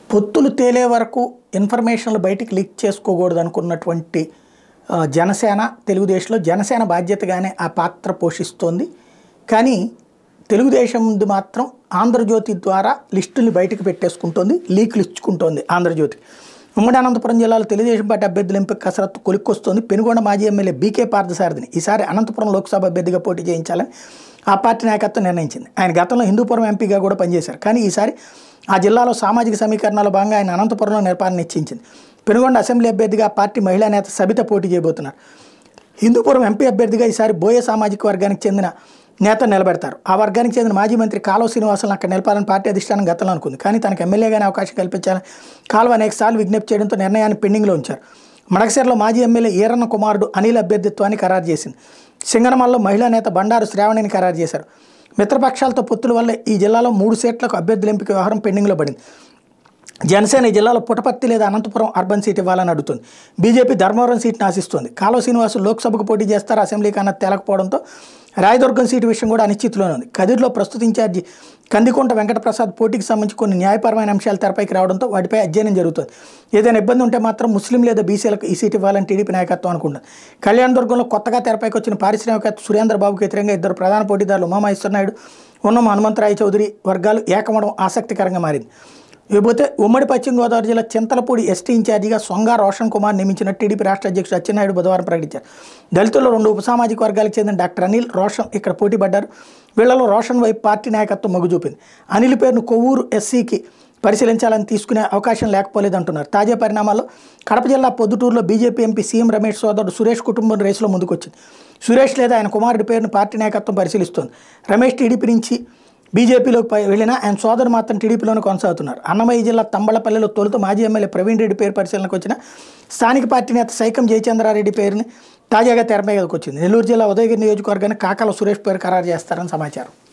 పొత్తులు తేలే వరకు ఇన్ఫర్మేషన్లు బయటికి లీక్ చేసుకోకూడదు అనుకున్నటువంటి ఆ, జనసేన తెలుగుదేశంలో జనసేన బాధ్యతగానే ఆ పాత్ర పోషిస్తోంది కానీ తెలుగుదేశంది మాత్రం ఆంధ్రజ్యోతి ద్వారా లిస్టుల్ని బయటకు పెట్టేసుకుంటోంది లీకులు ఇచ్చుకుంటోంది ఆంధ్రజ్యోతికి ఉమ్మడి అనంతపురం జిల్లాలో తెలుగుదేశం పార్టీ అభ్యర్థుల ఎంపిక కసరత్తు కొలిక్కొస్తోంది పెనుగొండ మాజీ ఎమ్మెల్యే బీకే పార్థసారథిని ఈసారి అనంతపురం లోక్సభ అభ్యర్థిగా పోటీ చేయించాలని ఆ పార్టీ నాయకత్వం నిర్ణయించింది ఆయన గతంలో హిందూపురం ఎంపీగా కూడా పనిచేశారు కానీ ఈసారి ఆ జిల్లాలో సామాజిక సమీకరణలో భాగంగా ఆయన అనంతపురంలో నిర్పాలన నిశ్చయించింది పెనుగొండ అసెంబ్లీ అభ్యర్థిగా ఆ పార్టీ మహిళా నేత సబిత పోటీ చేయబోతున్నారు హిందూపురం ఎంపీ అభ్యర్థిగా ఈసారి బోయ సామాజిక వర్గానికి చెందిన నేత నిలబెడతారు ఆ వర్గానికి చెందిన మాజీ మంత్రి కాలువ శ్రీనివాసులను అక్కడ నిలపాలని పార్టీ అధిష్టానం గతంలో అనుకుంది కానీ తనకు ఎమ్మెల్యేగానే అవకాశం కల్పించాలని కాలువ అనేక సార్లు విజ్ఞప్తి చేయడంతో నిర్ణయాన్ని పెండింగ్లో ఉంచారు మడకసిరలో మాజీ ఎమ్మెల్యే ఈరన్న కుమారుడు అనిల్ అభ్యర్థిత్వాన్ని ఖరారు చేసింది సింగనమల్లో మహిళా నేత బండారు శ్రావణిని ఖరారు చేశారు మిత్రపక్షాలతో పొత్తుల వల్ల ఈ జిల్లాలో మూడు సీట్లకు అభ్యర్థుల ఎంపిక వ్యవహారం పెండింగ్లో పడింది జనసేన ఈ జిల్లాలో పుటపర్తి లేదా అనంతపురం అర్బన్ సీట్ ఇవ్వాలని అడుగుతుంది బీజేపీ ధర్మవరం సీట్ను ఆశిస్తోంది కాలువ శ్రీనివాసులు లోక్సభకు పోటీ చేస్తారు అసెంబ్లీకి అన్నది తేలకపోవడంతో రాయదుర్గం సీటు విషయం కూడా అనిశ్చితిలోనే ఉంది కదిరిలో ప్రస్తుత ఇన్ఛార్జి కందికొంట వెంకటప్రసాద్ పోటీకి సంబంధించి కొన్ని న్యాయపరమైన అంశాలు తెరపైకి రావడంతో వాటిపై అధ్యయనం జరుగుతుంది ఏదైనా ఇబ్బంది ఉంటే మాత్రం ముస్లిం లేదా బీసీలకు ఈ సీట్ ఇవ్వాలని టీడీపీ నాయకత్వం అనుకుంటుంది కళ్యాణదుర్గంలో కొత్తగా తెరపైకి వచ్చిన పారిశ్రామికవేత్త సురేంద్రబాబుకు వ్యతిరేకంగా ఇద్దరు ప్రధాన పోటీదారులు ఉమామహేశ్వర నాయుడు ఉన్నమ హనుమంతరాయ చౌదరి వర్గాలు ఏకమవడం ఆసక్తికరంగా మారింది ఇకపోతే ఉమ్మడి పశ్చిమ గోదావరి జిల్లా చింతలపూడి ఎస్టీ ఇన్ఛార్జిగా సొంగ రోషన్ కుమార్ నియమించిన టీడీపీ రాష్ట్ర అధ్యక్షుడు అచ్చెన్నాయుడు బుధవారం ప్రకటించారు దళితుల్లో రెండు ఉపసామాజిక వర్గాలకు చెందిన డాక్టర్ అనిల్ రోషన్ ఇక్కడ పోటీ పడ్డారు వీళ్లలో రోషన్ వైపు పార్టీ నాయకత్వం మొగ్గు చూపింది అనిల్ పేరును కొవ్వూరు ఎస్సీకి పరిశీలించాలని తీసుకునే అవకాశం లేకపోలేదంటున్నారు తాజా పరిణామాల్లో కడప జిల్లా పొద్దుటూరులో బీజేపీ ఎంపీ సీఎం రమేష్ సోదరుడు సురేష్ కుటుంబం రేసులో ముందుకొచ్చింది సురేష్ లేదా ఆయన కుమారుడి పేరును పార్టీ నాయకత్వం పరిశీలిస్తోంది రమేష్ టీడీపీ నుంచి బీజేపీలోకి పై- వెళ్ళినా ఆయన సోదరు మాత్రం టీడీపీలోనే కొనసాగుతున్నారు అన్నమయ్య జిల్లా తంబళపల్లిలో తొలుత మాజీ ఎమ్మెల్యే ప్రవీణ్ రెడ్డి పేరు పరిశీలనకు వచ్చిన స్థానిక పార్టీ నేత సైకం జయచంద్రారెడ్డి పేరుని తాజాగా తెర మీదకి వచ్చింది నెల్లూరు జిల్లా ఉదయగిరి నియోజకవర్గానికి కాకాల సురేష్ పేరు ఖరారు చేస్తారని సమాచారం